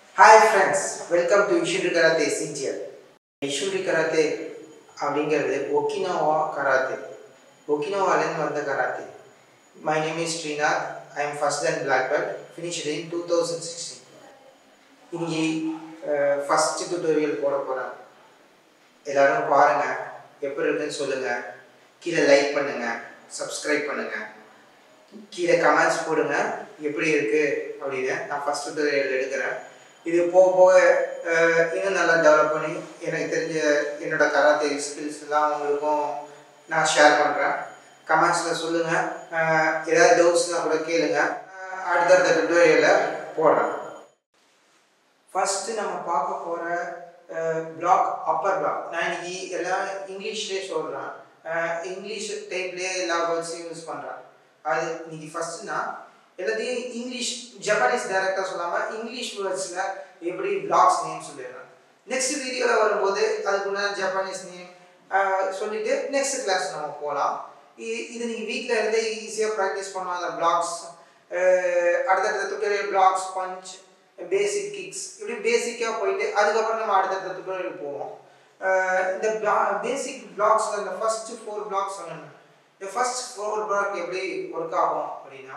Hi friends welcome to Isshinryu karate சிஜிஎல் Isshinryu karate அப்படிங்கிறது Okinawa karate ஒக்கினோவாலேருந்து வந்த karate my name is Srinath I am first and black belt finished in two thousand sixteen இங்கே first tutorial போட போகிறேன் எல்லோரும் பாருங்கள் எப்படி இருக்குன்னு சொல்லுங்கள் கீழே லைக் பண்ணுங்கள் சப்ஸ்கிரைப் பண்ணுங்கள் கீழே கமெண்ட்ஸ் போடுங்க எப்படி இருக்குது அப்படின்னு நான் ஃபஸ்ட் டுட்டோரியல் எடுக்கிறேன் இது போக போக அஹ், இன்னும் நல்லா டெவலப் பண்ணி எனக்கு தெரிஞ்ச என்னோட கராத்தே ஸ்கில்ஸ் எல்லாம் உங்களுக்கும் நான் ஷேர் பண்ணுறேன் கமெண்ட்ஸில் சொல்லுங்கள் ஏதாவது டவுட்ஸ்னால் கூட கேளுங்க அஹ், அடுத்தடுத்த டுட்டோரியலில் போடுறேன் ஃபஸ்ட்டு நம்ம பார்க்க போகிற பிளாக் அப்பர் பிளாக் நான் இன்னைக்கு எல்லாம் இங்கிலீஷ்லேயே சொல்கிறேன் இங்கிலீஷ் டைப்லேயே எல்லா வேர்ட்ஸையும் யூஸ் பண்ணுறேன் அது இன்னைக்கு ஃபஸ்ட்டு நான் எல்லாத்தையும் இங்கிலீஷ் ஜப்பானீஸ் டைரக்டாக சொல்லாமல் இங்கிலீஷ் வேர்ட்ஸில் எப்படி பிளாக்ஸ் நேம் சொல்லிடுறேன் நெக்ஸ்ட் வீடியோவில் வரும்போது அதுக்குள்ள ஜப்பானீஸ் நேம் சொல்லிட்டு நெக்ஸ்ட் கிளாஸ் நம்ம போகலாம் இது நீங்கள் வீட்டில் இருந்தே ஈஸியாக ப்ராக்டிஸ் பண்ணலாம் அந்த பிளாக்ஸ் அடுத்தடுத்த tutorial blocks punch basic kicks இப்படி பேசிக்காக போயிட்டு அதுக்கப்புறம் நம்ம அடுத்தடுத்த டுட்டோரியல் போவோம் அஹ் இந்த பேசிக் பிளாக்ஸில் இந்த ஃபர்ஸ்ட் ஃபோர் பிளாக்ஸ் சொன்னேன் இந்த ஃபர்ஸ்ட் ஃபோர் பிளாக் எப்படி ஒர்க் ஆகும் அப்படின்னா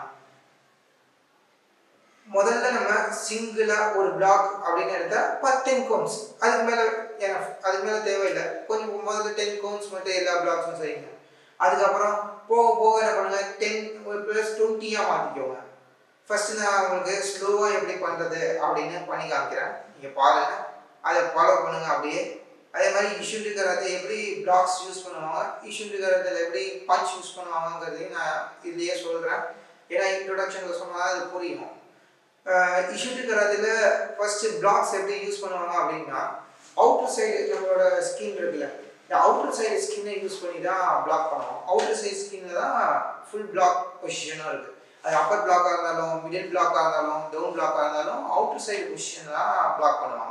முதல்ல நம்ம சிங்கிளாக ஒரு பிளாக் அப்படின்னு எடுத்தா பத்து டென் கோன்ஸ் அதுக்கு மேலே எனஃப் அதுக்கு மேலே தேவையில்லை கொஞ்சம் முதல்ல டென் கோன்ஸ் மட்டும் எல்லா பிளாக்ஸும் செய்யுங்க அதுக்கப்புறம் போக போக என்ன பண்ணுங்க டென் ப்ளஸ் டுவெண்ட்டியாக மாற்றிக்கோங்க ஃபஸ்ட்டு நான் உங்களுக்கு ஸ்லோவாக எப்படி பண்ணுறது அப்படின்னு பண்ணி காமிக்கிறேன் நீங்கள் பாருங்கள் அதை ஃபாலோ பண்ணுங்கள் அப்படியே அதே மாதிரி இஷ்யூ கராத்தே எப்படி பிளாக்ஸ் யூஸ் பண்ணுவாங்க இஷ்யூ கராத்தில் எப்படி பஞ்ச் யூஸ் பண்ணுவாங்கங்கிறதையும் நான் இதுலேயே சொல்கிறேன் ஏன்னா இன்ட்ரொடக்ஷனில் சொன்னால் அது புரியும் இஷ்யூ கராத்தில் ஃபஸ்ட்டு பிளாக்ஸ் எப்படி யூஸ் பண்ணுவாங்க அப்படின்னா அவுட்டர் சைடு நம்மளோட ஸ்கின் இருக்குல்ல இந்த அவுட்டர் சைடு ஸ்கின்னை யூஸ் பண்ணி தான் பிளாக் பண்ணுவோம் அவுட்டர் சைடு ஸ்கின்ல தான் ஃபுல் பிளாக் பொசிஷனாக இருக்குது அது அப்பர் பிளாக்காக இருந்தாலும் மிடில் பிளாக்காக இருந்தாலும் டவுன் பிளாக்காக இருந்தாலும் அவுட்டர் சைடு பொசிஷன் தான் பிளாக் பண்ணுவாங்க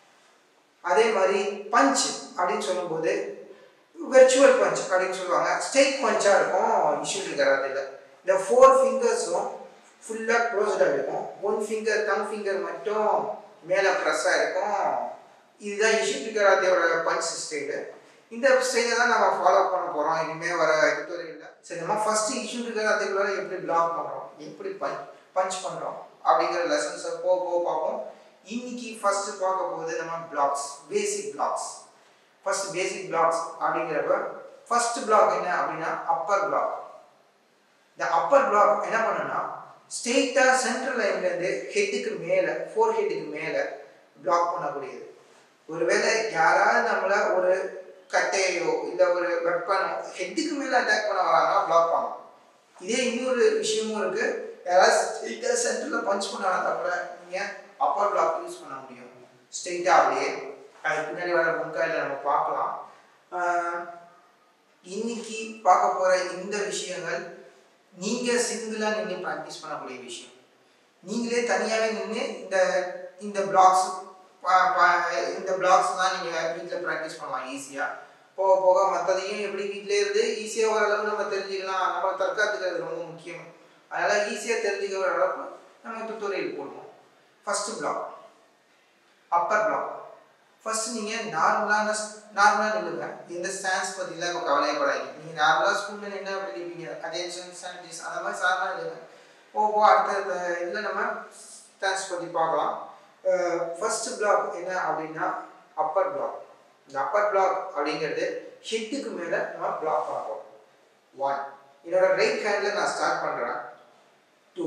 அதே மாதிரி பஞ்ச் அப்படின்னு சொல்லும்போது வெர்ச்சுவல் பஞ்ச் அப்படின்னு சொல்லுவாங்க ஸ்ட்ரெயிட் பஞ்சாக இருக்கும் இஷ்யூ கராத்தில் இந்த ஃபோர் ஃபிங்கர்ஸும் ஃபுல்லாக க்ளோஸ்டாக இருக்கும் ஒன் ஃபிங்கர் தம் ஃபிங்கர் மட்டும் மேலே ப்ரெஸ்ஸாக இருக்கும் இதுதான் இஷ்யூ கராத்தேயோட பஞ்ச் ஸ்டைலு இந்த ஸ்டைலை தான் நம்ம ஃபாலோ பண்ண போகிறோம் இனிமேல் வர டுட்டோரியலில் சரி நம்ம ஃபஸ்ட்டு இஷ்யூ கராத்தேக்குள்ள எப்படி பிளாக் பண்ணுறோம் எப்படி பஞ்ச் பஞ்ச் பண்ணுறோம் அப்படிங்கிற லெசன்ஸை போக போக பார்ப்போம் இன்னைக்கு ஃபர்ஸ்ட் பார்க்க போகுது நம்ம blocks basic blocks first basic blocks அப்படிங்கிறப்ப ஃபர்ஸ்ட் பிளாக் என்ன அப்படின்னா அப்பர் பிளாக் இந்த அப்பர் பிளாக் என்ன பண்ணுன்னா ஸ்ட்ரெயிட்டாக சென்ட்ரல் லைன்லேருந்து ஹெட்டுக்கு மேலே ஃபோர் ஹெட்டுக்கு மேலே பிளாக் பண்ணக்கூடியது ஒருவேளை யாராவது நம்மளை ஒரு கட்டையோ இல்லை ஒரு வெப்பனோ ஹெட்டுக்கு மேலே அட்டாக் பண்ண வராங்கன்னா பிளாக் பண்ணணும் இதே இன்னொரு விஷயமும் இருக்குது யாராவது ஸ்ட்ரெயிட்டாக சென்டரில் பஞ்ச் பண்ண வந்தா கூட நீங்கள் அப்பர் பிளாக் யூஸ் பண்ண முடியும் ஸ்ட்ரெயிட்டாக அப்படியே அதுக்கு பின்னாடி வர முன்காயில் நம்ம பார்க்கலாம் ஆஹ் இன்னைக்கு பார்க்க போகிற இந்த விஷயங்கள் நீங்கள் சிங்கிளாக நின்று ப்ராக்டிஸ் பண்ணக்கூடிய விஷயம் நீங்களே தனியாகவே நின்று இந்த இந்த பிளாக்ஸ் இந்த பிளாக்ஸ் தான் நீங்கள் வீட்டில் ப்ராக்டிஸ் பண்ணலாம் ஈஸியாக போக போக மற்றதையும் எப்படி வீட்டிலே இருந்து ஈஸியாக ஓரளவு நம்ம தெரிஞ்சுக்கலாம் நம்ம தற்காத்துக்கிறது ரொம்ப முக்கியம் அதனால் ஈஸியாக தெரிஞ்சுக்கிற அளவுக்கு நம்ம டுட்டோரியல் போடுவோம் first block upper block first நீங்கள் நார்மலான நார்மலாக நில்லுங்க எந்த ஸ்டாண்ட்ஸ் பற்றிலாம் இப்போ கவலையப்படாதீங்க நீங்கள் நார்மலாக ஸ்கூலில் நின்று அப்படி நிற்பீங்க அட்டென்ஷன் ஸ்டாண்டிஸ் அந்த மாதிரி சாதாரண நில்லுங்க போக போக அடுத்த இதில் நம்ம ஸ்டாண்ட்ஸ் பற்றி பார்க்கலாம் ஃபஸ்ட்டு பிளாக் என்ன அப்படின்னா அப்பர் பிளாக் இந்த அப்பர் பிளாக் அப்படிங்கிறது ஹிட்டுக்கு மேலே நம்ம பிளாக் பண்ண போகிறோம் ஒன் என்னோட ரைட் ஹேண்டில் நான் ஸ்டார்ட் பண்ணுறேன் two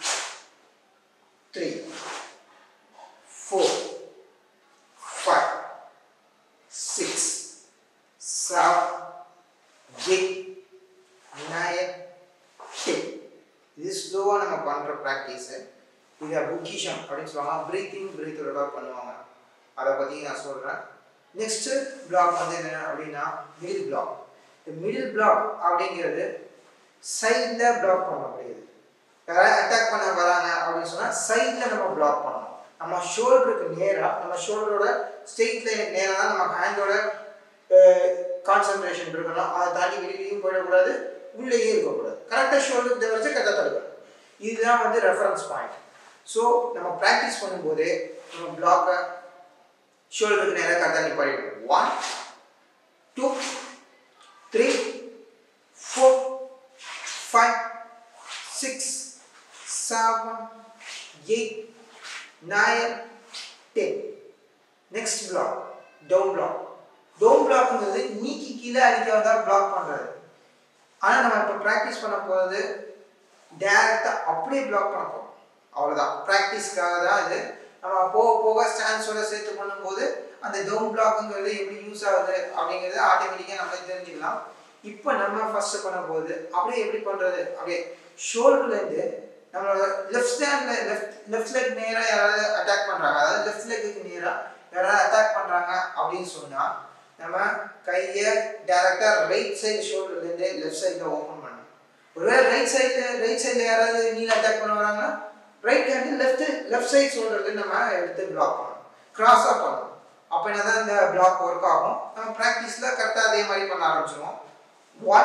three four five six seven eight nine ten இது ஸ்லோவாக நம்ம பண்ணுற ப்ராக்டிஸு இதை புக்கிஷம் அப்படின்னு சொல்லுவாங்க ப்ரீத்திங் ப்ரீத்தோட பண்ணுவாங்க அதை பற்றி நான் சொல்கிறேன் நெக்ஸ்ட்டு பிளாக் வந்து என்ன அப்படின்னா மிடில் பிளாக் இந்த மிடில் பிளாக் அப்படிங்கிறது சைடில் பிளாக் பண்ணக்கூடியது யாராவது அட்டாக் பண்ண வராங்க அப்படின்னு சொன்னால் சைடில் நம்ம பிளாக் பண்ணணும் நம்ம ஷோல்டருக்கு நேராக நம்ம ஷோல்டரோட ஸ்ட்ரெயிட் லைனுக்கு நேராக தான் நம்ம ஹேண்டோட கான்சன்ட்ரேஷன் இருக்கணும் அதை தாண்டி வெளியிலையும் போயிடக்கூடாது உள்ளேயே இருக்கக்கூடாது கரெக்டாக ஷோல்டருக்கு தேவை கரெக்டாக தடுக்கணும் இதுதான் வந்து ரெஃபரன்ஸ் பாயிண்ட் ஸோ நம்ம ப்ராக்டிஸ் பண்ணும்போது நம்ம பிளாக்கை ஷோல்டருக்கு நேராக கரெக்டாக நிப்பாடிடும் one two three four five six seven eight nine ten next block down block down பிளாக்ங்கிறது நீக்கி கீழே அடிக்க வந்தால் பிளாக் பண்ணுறது ஆனால் நம்ம இப்போ ப்ராக்டிஸ் பண்ண போகிறது டேரெக்டாக அப்படியே பிளாக் பண்ண போகிறோம் அவ்வளோதான் ப்ராக்டிஸ்க்காக தான் இது நம்ம போக போக ஸ்டான்ஸோட சேர்த்து பண்ணும்போது அந்த டவுன் பிளாக்குங்கிறது எப்படி யூஸ் ஆகுது அப்படிங்கிறது ஆட்டோமேட்டிக்காக நம்ம தெரிஞ்சுக்கலாம் இப்போ நம்ம ஃபர்ஸ்ட் பண்ண போகுது அப்படியே எப்படி பண்ணுறது அப்படியே ஷோல்டர்லேருந்து நம்மளோட லெஃப்ட் ஸ்டாண்டில் லெஃப்ட் லெஃப்ட் லெக் நேராக யாராவது அட்டாக் பண்ணுறாங்க அதாவது லெஃப்ட் லெக்குக்கு நேராக யாராவது அட்டாக் பண்ணுறாங்க அப்படின்னு சொன்னால் நம்ம கையை டேரெக்டாக ரைட் சைடு ஷோல்டர்லேருந்து லெஃப்ட் சைடில் ஓப்பன் பண்ணணும் ஒருவேளை ரைட் சைடில் ரைட் சைடில் யாராவது நீல அட்டாக் பண்ண வராங்கன்னா right hand left left side ஷோல்டர்லேருந்து நம்ம எடுத்து பிளாக் பண்ணணும் கிராஸாக பண்ணணும் அப்போ என்ன தான் இந்த பிளாக் ஒர்க் ஆகும் நம்ம ப்ராக்டிஸில் கரெக்டாக அதே மாதிரி பண்ண ஆரம்பிச்சிடுவோம் one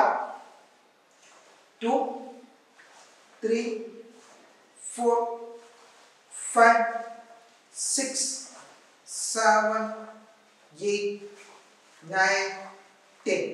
two three four five six seven eight nine ten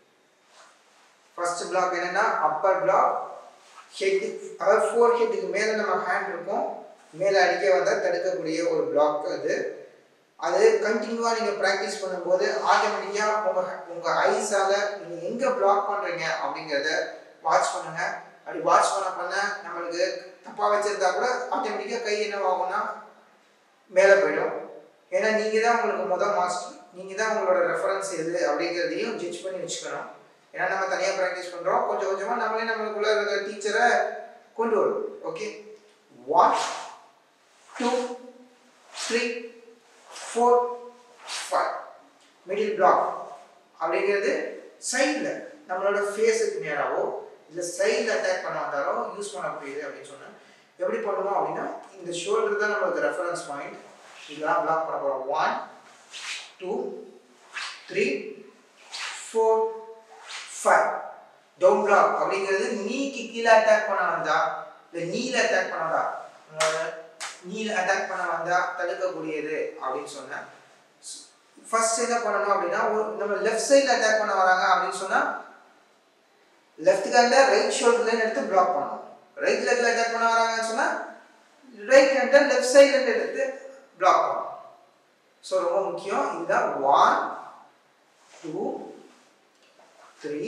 first block என்னன்னா அப்பர் பிளாக் ஹெட் அதாவது ஃபோர் ஹெட்டுக்கு மேலே நம்ம ஹேண்ட் இருக்கும் மேலே அடிக்க வந்தால் தடுக்கக்கூடிய ஒரு பிளாக் அது அது கண்டினியூவாக நீங்கள் ப்ராக்டிஸ் பண்ணும்போது ஆட்டோமேட்டிக்காக உங்கள் உங்கள் ஐஸால் நீங்கள் எங்கே பிளாக் பண்ணுறீங்க அப்படிங்கிறத வாட்ச் பண்ணுங்கள் அப்படி வாட்ச் பண்ண பண்ண நம்மளுக்கு தப்பாக வச்சுருந்தா கூட ஆட்டோமேட்டிக்காக கை என்ன ஆகும்னா மேலே போயிடும் ஏன்னா நீங்கள் தான் உங்களுக்கு முதல் மாஸ்டர் நீங்கள் தான் உங்களோட ரெஃபரன்ஸ் எது அப்படிங்கிறதையும் ஜட்ஜ் பண்ணி வச்சுக்கணும் ஏன்னா நம்ம தனியாக ப்ராக்டிஸ் பண்ணுறோம் கொஞ்சம் கொஞ்சமாக நம்மளே நம்மளுக்குள்ள இருக்கிற டீச்சரை கொண்டு வரும் okay one two three four five middle block அப்படிங்கிறது சைடில் நம்மளோட ஃபேஸுக்கு நேராகவோ இல்லை சைடில் அட்டாக் பண்ண வந்தாலோ யூஸ் பண்ணக்கூடியது அப்படின்னு சொன்னேன் எப்படி பண்ணுவோம் அப்படின்னா இந்த ஷோல்டர் தான் நம்மளுக்கு ரெஃபரன்ஸ் பாயிண்ட் இதெல்லாம் பிளாக் பண்ண போகிறோம் one two three four five down block அப்படிங்கிறது நீக்கு கீழே அட்டாக் பண்ண வந்தா இல்லை நீல அட்டாக் பண்ண வந்தா நீல அட்டாக் பண்ண வந்தா தடுக்கக்கூடியது அப்படின்னு சொன்னேன் ஃபர்ஸ்ட் என்ன பண்ணணும் அப்படின்னா ஒரு நம்ம லெஃப்ட் சைடில் அட்டாக் பண்ண வராங்க அப்படின்னு சொன்னால் லெஃப்ட் ஹேண்டை ரைட் ஷோல்டர்லேருந்து எடுத்து பிளாக் பண்ணணும் ரைட் லெக்கில் அட்டாக் பண்ண வராங்கன்னு சொன்னால் ரைட் ஹேண்டை லெஃப்ட் சைட்லேருந்து எடுத்து பிளாக் பண்ணணும் ஸோ ரொம்ப முக்கியம் இதுதான் one two three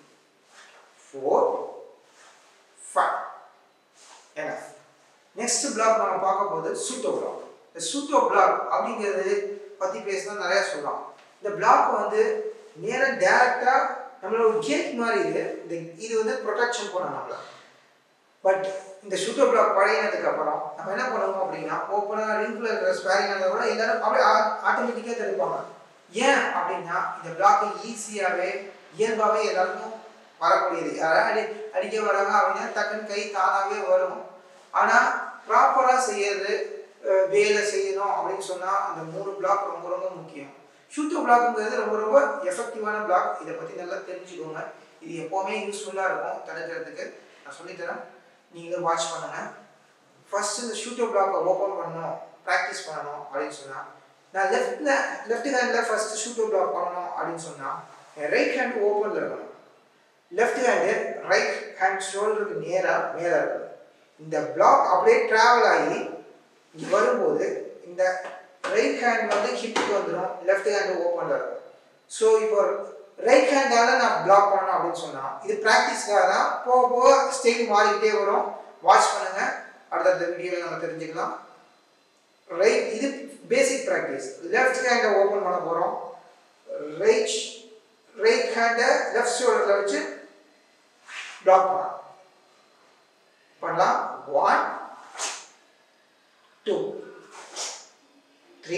four five என்ன நெக்ஸ்ட் பிளாக் நம்ம பார்க்க போது சூட்டோ பிளாக் இந்த சூட்டோ பிளாக் அப்படிங்கிறது பற்றி பேசினா நிறையா சொல்லலாம் இந்த பிளாக் வந்து நேராக டேரெக்டாக நம்மளோட ஒரு கேட் மாதிரி இது இந்த இது வந்து ப்ரொடெக்ஷன் பண்ணணும் நம்மளை பட் இந்த ஷூட்டர் பிளாக் பழையினதுக்கு அப்புறம் நம்ம என்ன பண்ணுவோம் அப்படின்னா ஓப்பனாக ரிங்கில் இருக்கிற ஸ்பேரிங் இருந்தால் கூட எல்லாரும் அப்படியே ஆட்டோமேட்டிக்காக தடுப்பாங்க ஏன் அப்படின்னா இந்த பிளாக்கு ஈஸியாகவே இயல்பாகவே எல்லாருக்கும் வரக்கூடியது யாராவது அடி அடிக்க வராங்க அப்படின்னா டக்குன்னு கை தானாகவே வரும் ஆனால் ப்ராப்பராக செய்யறது வேலை செய்யணும் அப்படின்னு சொன்னால் அந்த மூணு பிளாக் ரொம்ப ரொம்ப முக்கியம் ஷூட்டர் பிளாக்குங்கிறது ரொம்ப ரொம்ப எஃபெக்டிவான பிளாக் இதை பற்றி நல்லா தெரிஞ்சுக்கோங்க இது எப்போவுமே யூஸ்ஃபுல்லாக இருக்கும் தடுக்கிறதுக்கு நான் சொல்லித்தரேன் நீங்களும் வாட்ச் பண்ணுங்கள் ஃபர்ஸ்ட் இந்த ஷூட்டர் பிளாக்கை ஓப்பன் பண்ணணும் ப்ராக்டிஸ் பண்ணணும் அப்படின்னு சொன்னால் நான் லெஃப்டில் லெஃப்ட் ஹேண்டில் ஃபர்ஸ்ட் ஷூட்டர் பிளாக் பண்ணணும் அப்படின்னு சொன்னால் என் ரைட் ஹேண்ட் ஓப்பனில் இருக்கணும் லெஃப்ட் ஹேண்டு ரைட் ஹேண்ட் ஷோல்டருக்கு நேராக மேலே இருக்கணும் இந்த பிளாக் அப்படியே ட்ராவல் ஆகி இங்கே வரும்போது இந்த ரைட் ஹேண்ட் வந்து ஹிப்புக்கு வந்துடும் லெஃப்ட் ஹேண்டு ஓப்பனில் இருக்கும் ஸோ இப்போ ரைட் ஹேண்டால் நான் பிளாக் பண்ணணும் அப்படின்னு சொன்னால் இது ப்ராக்டிஸ்க்காக தான் போக போக ஸ்டைல் மாறிக்கிட்டே வரும் வாட்ச் பண்ணுங்கள் அடுத்தடுத்த வீடியோவில் நம்ம தெரிஞ்சுக்கலாம் ரைட் இது பேசிக் ப்ராக்டிஸ் லெஃப்ட் ஹேண்டை ஓப்பன் பண்ண போகிறோம் ரைட் ரைட் ஹேண்டை லெஃப்ட் ஷோல்டரில் வச்சு பிளாக் பண்ணலாம் பண்ணலாம் one two three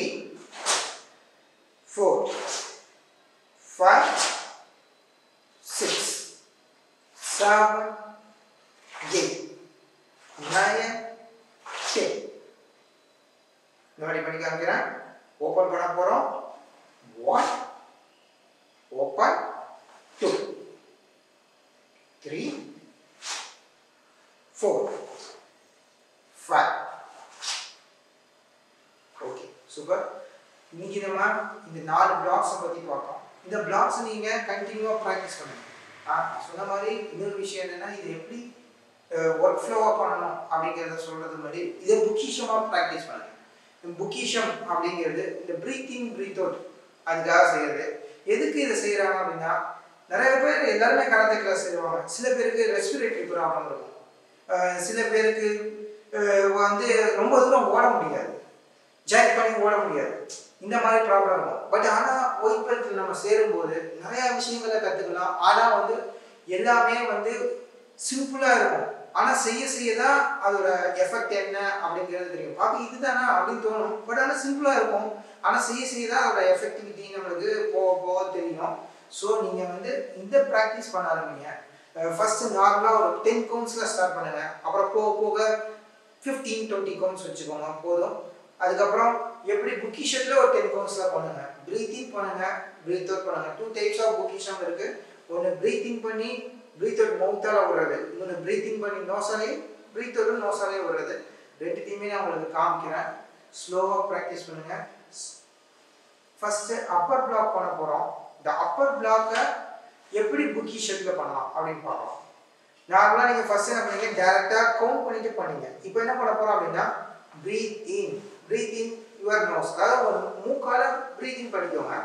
four five six seven eight nine ten இந்த மாதிரி பண்ணி காமிக்கிறேன் ஓப்பன் பண்ண போகிறோம் one open two three four five okay super இன்னைக்கு நம்ம இந்த நாலு பிளாக்ஸை பற்றி பார்த்தோம் இந்த பிளாக்ஸ் நீங்கள் கண்டினியூவாக ப்ராக்டிஸ் பண்ணுங்க நான் சொன்ன மாதிரி இன்னொரு விஷயம் என்னென்னா இது எப்படி ஒர்க் ஃப்ளோவாக பண்ணணும் அப்படிங்கிறத சொல்கிறது மாதிரி இதை புக்கிஷமாக ப்ராக்டிஸ் பண்ணுங்க புக்கிஷம் அப்படிங்கிறது இந்த ப்ரீத்திங் ப்ரீத் அவுட் அதுக்காக செய்கிறது எதுக்கு இதை செய்கிறாங்க அப்படின்னா நிறைய பேர் எல்லாருமே கராத்தே கிளாஸ் செய்வாங்க சில பேருக்கு ரெஸ்பிரேட்டரி ப்ராப்ளம் இருக்கும் அஹ் சில பேருக்கு அஹ் வந்து ரொம்ப தூரம் ஓட முடியாது ஜாக் பண்ணி ஓட முடியாது இந்த மாதிரி ப்ராப்ளம் இருக்கும் பட் ஆனால் ஒயிட் பெல்ட்டில் நம்ம சேரும்போது நிறையா விஷயங்களை கற்றுக்கலாம் ஆனால் வந்து எல்லாமே வந்து சிம்பிளாக இருக்கும் ஆனால் செய்ய செய்ய தான் அதோட எஃபெக்ட் என்ன அப்படிங்கிறது தெரியும் பார்க்க இதுதானா அப்படின்னு தோணும் பட் ஆனால் சிம்பிளாக இருக்கும் ஆனால் செய்ய செய்ய தான் அதோட எஃபெக்டிவிட்டி நம்மளுக்கு போக போக தெரியும் ஸோ நீங்கள் வந்து இந்த ப்ராக்டிஸ் பண்ண ஆரம்பிங்க ஃபஸ்ட்டு நார்மலாக ஒரு டென் கவுண்ட்ஸில் ஸ்டார்ட் பண்ணுங்கள் அப்புறம் போக போக ஃபிஃப்டீன் டுவெண்ட்டி கவுண்ட்ஸ் வச்சுக்கோங்க போதும் அதுக்கப்புறம் எப்படி புக்கிஷத்தில் ஒரு டென் கவுண்ட்ஸில் பண்ணுங்கள் ப்ரீத்திங் பண்ணுங்கள் ப்ரீத் அவுட் பண்ணுங்கள் டூ டைப்ஸ் ஆஃப் புக்கிஷம் இருக்குது ஒன்று ப்ரீத்திங் பண்ணி ப்ரீத் அவுட் மவுத்தால் விடுறது இன்னொன்று ப்ரீத்திங் பண்ணி நோசாலே ப்ரீத் அவுட் நோசாலே விடுறது ரெண்டுத்தையுமே நான் உங்களுக்கு காமிக்கிறேன் ஸ்லோவாக ப்ராக்டிஸ் பண்ணுங்கள் ஃபஸ்ட்டு அப்பர் பிளாக் பண்ண போகிறோம் இந்த அப்பர் பிளாக்கை எப்படி புக்கி ஷெட்டில் பண்ணலாம் அப்படின்னு பார்க்கலாம் நார்மலாக நீங்கள் ஃபஸ்ட்டு என்ன பண்ணீங்க டேரெக்டாக கவுண்ட் பண்ணிட்டு பண்ணீங்க இப்போ என்ன பண்ண போகிறோம் அப்படின்னா breathe in breathe in your nose அதாவது ஒரு மூக்கால ப்ரீத் இன் பண்ணிக்கோங்க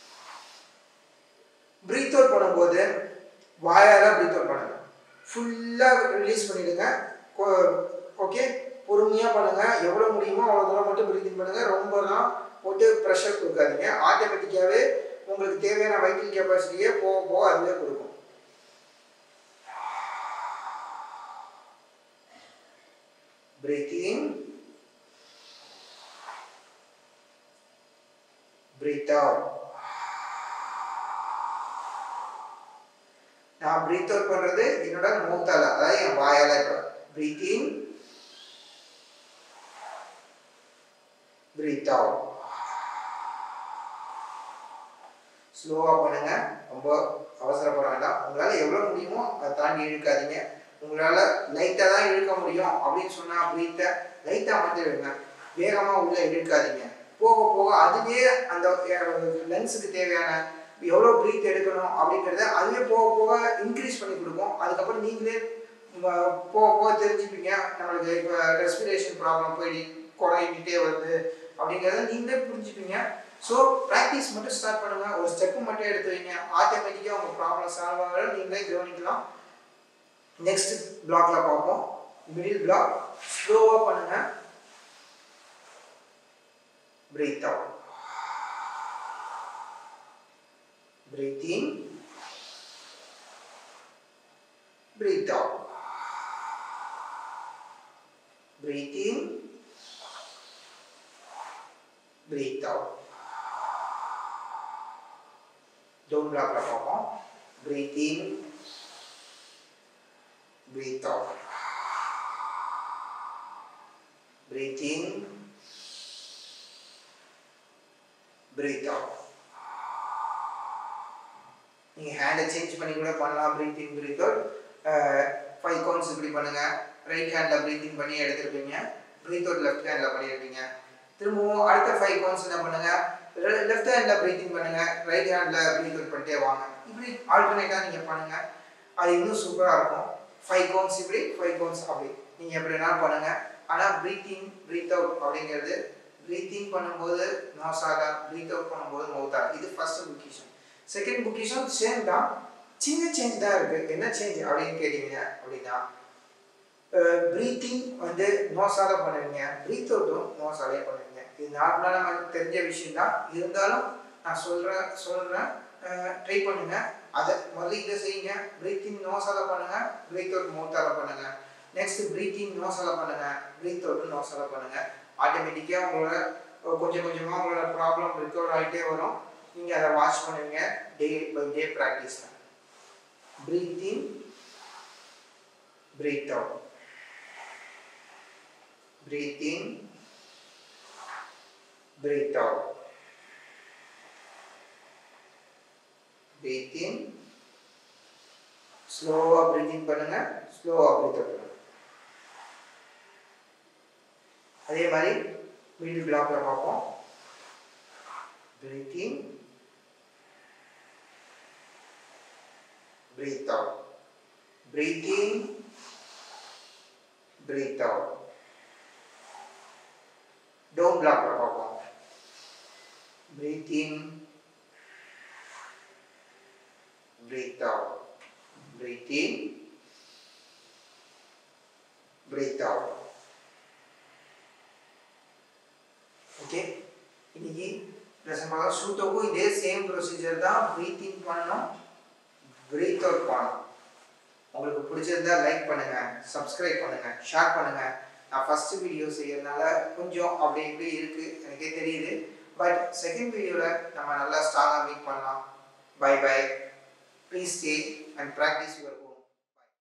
ப்ரீத் அவுட் பண்ணும்போது வாயால் ப்ரீத் அவுட் பண்ணுங்க ஃபுல்லாக ரிலீஸ் பண்ணிடுங்க ஓகே பொறுமையாக பண்ணுங்க எவ்வளோ முடியுமோ அவ்வளோ தூரம் மட்டும் ப்ரீத்திங் பண்ணுங்க ரொம்பலாம் போட்டு ப்ரெஷர் கொடுக்காதீங்க ஆட்டோமேட்டிக்காகவே உங்களுக்கு தேவையான வைட்டல் கெப்பாசிட்டியே போக போக அதுவே கொடுக்கும் breathe in breathe out நான் பிரீத் அவுட் பண்றது என்னோட மூத்தால அதாவது என் வாயால இப்போ பிரீத் இன் பிரீத் அவுட் ஸ்லோவாக பண்ணுங்க ரொம்ப அவசரப்பட வேண்டாம் உங்களால் எவ்வளோ முடியுமோ அதை தாண்டி இழுக்காதீங்க உங்களால் லைட்டாக தான் இழுக்க முடியும் அப்படின்னு சொன்னால் ப்ரீத்தை லைட்டாக மட்டும் இழுங்க வேகமாக உள்ளே இழுக்காதீங்க போக போக அதுவே அந்த லங்ஸுக்கு தேவையான எவ்வளோ ப்ரீத் எடுக்கணும் அப்படிங்கிறத அதுவே போக போக இன்க்ரீஸ் பண்ணி கொடுக்கும் அதுக்கப்புறம் நீங்களே ம- போக போக தெரிஞ்சுப்பீங்க நம்மளுக்கு இப்போ ரெஸ்பிரேஷன் ப்ராப்ளம் போய் குறையிட்டே வருது அப்படிங்கிறத நீங்களே புரிஞ்சுப்பீங்க ஸோ ப்ராக்டிஸ் மட்டும் ஸ்டார்ட் பண்ணுங்க ஒரு ஸ்டெப்பு மட்டும் எடுத்து வைங்க ஆட்டோமேட்டிக்காக உங்கள் ப்ராப்ளம் சால்வ் ஆகிற நீங்களே கவனிக்கலாம் நெக்ஸ்ட் பிளாக்ல பார்ப்போம் மிடில் பிளாக் ஸ்லோவாக பண்ணுங்க breathe out breathe in breathe out breathe in breathe out down பிளாக்ல பார்ப்போம் breathe in breathe out. Breathe in, breathe out. நீங்கள் ஹேண்டை சேஞ்ச் பண்ணி கூட பண்ணலாம் breathe in breathe out five counts இப்படி பண்ணுங்க ரைட் ஹேண்டில் ப்ரீத்திங் பண்ணி எடுத்துருப்பீங்க ப்ரீத் அவுட் லெஃப்ட் ஹேண்டில் பண்ணியிருப்பீங்க திரும்பவும் அடுத்த ஃபைவ் கவுண்ட்ஸ் என்ன பண்ணுங்க லெஃப்ட் ஹேண்டில் ப்ரீத்திங் பண்ணுங்க ரைட் ஹேண்டில் ப்ரீத் அவுட் பண்ணிட்டே வாங்க இப்படி ஆல்டர்னேட்டாக நீங்கள் பண்ணுங்க அது இன்னும் சூப்பராக இருக்கும் ஃபைவ் கவுண்ட்ஸ் இப்படி ஃபைவ் கவுண்ட்ஸ் அப்படி நீங்கள் எப்படி வேணாலும் பண்ணுங்கள் ஆனால் ப்ரீத்திங் ப்ரீத் அவுட் அப்படிங்கிறது ப்ரீத்திங் பண்ணும்போது நோசால ப்ரீத் அவுட் பண்ணும்போது மவுத்தால இது first position second position same தான் சின்ன சேஞ்ச் தான் இருக்குது என்ன சேஞ்ச் அப்படின்னு கேட்டிங்க அப்படின்னா ப்ரீத்திங் வந்து நோஸால பண்ணுவீங்க ப்ரீத் அவுட்டும் நோஸாலே பண்ணுவீங்க இது நார்மலாக நமக்கு தெரிஞ்ச விஷயம் தான் இருந்தாலும் நான் சொல்கிறேன் சொல்கிறேன் ட்ரை பண்ணுங்கள் அதை முதல்ல இதை செய்யுங்க ப்ரீத்திங் நோஸால பண்ணுங்கள் ப்ரீத் அவுட் மவுத்தால பண்ணுங்கள் நெக்ஸ்ட் ப்ரீத்திங் நோஸால பண்ணுங்கள் ப்ரீத் அவுட் நோஸால பண்ணுங்கள் ஆட்டோமேட்டிக்காக உங்களோட அஹ், கொஞ்சம் கொஞ்சமாக உங்களோட ப்ராப்ளம் ரிகவர் ஆகிட்டே வரும் நீங்கள் அதை வாட்ச் பண்ணுவீங்க டே பை டே ப்ராக்டிஸில் breathe in breathe out breathe in breathe out breathe in ஸ்லோவாக ப்ரீத்திங் பண்ணுங்க ஸ்லோவாக ப்ரீத் அவுட் பண்ணுங்க அதே மாதிரி மிடில் பிளாக்ல பார்ப்போம் breathe in breathe out breathe in breathe out down பிளாக்ல பார்ப்போம் breathe in breathe out breathe in breathe out okay இன்னைக்கு லெசன் பார்க்கலாம் ஷூட்டோக்கும் இதே சேம் ப்ரொசீஜர் தான் ப்ரீத் இன் பண்ணணும் ப்ரீத் அவுட் பண்ணணும் உங்களுக்கு பிடிச்சிருந்தா லைக் பண்ணுங்க சப்ஸ்கிரைப் பண்ணுங்க ஷேர் பண்ணுங்க நான் ஃபர்ஸ்ட் வீடியோ செய்யறதுனால கொஞ்சம் அப்படி இப்படி இருக்கு எனக்கே தெரியுது பட் செகண்ட் வீடியோவில் நம்ம நல்லா ஸ்ட்ராங்காக மீட் பண்ணலாம் bye bye please stay and practice your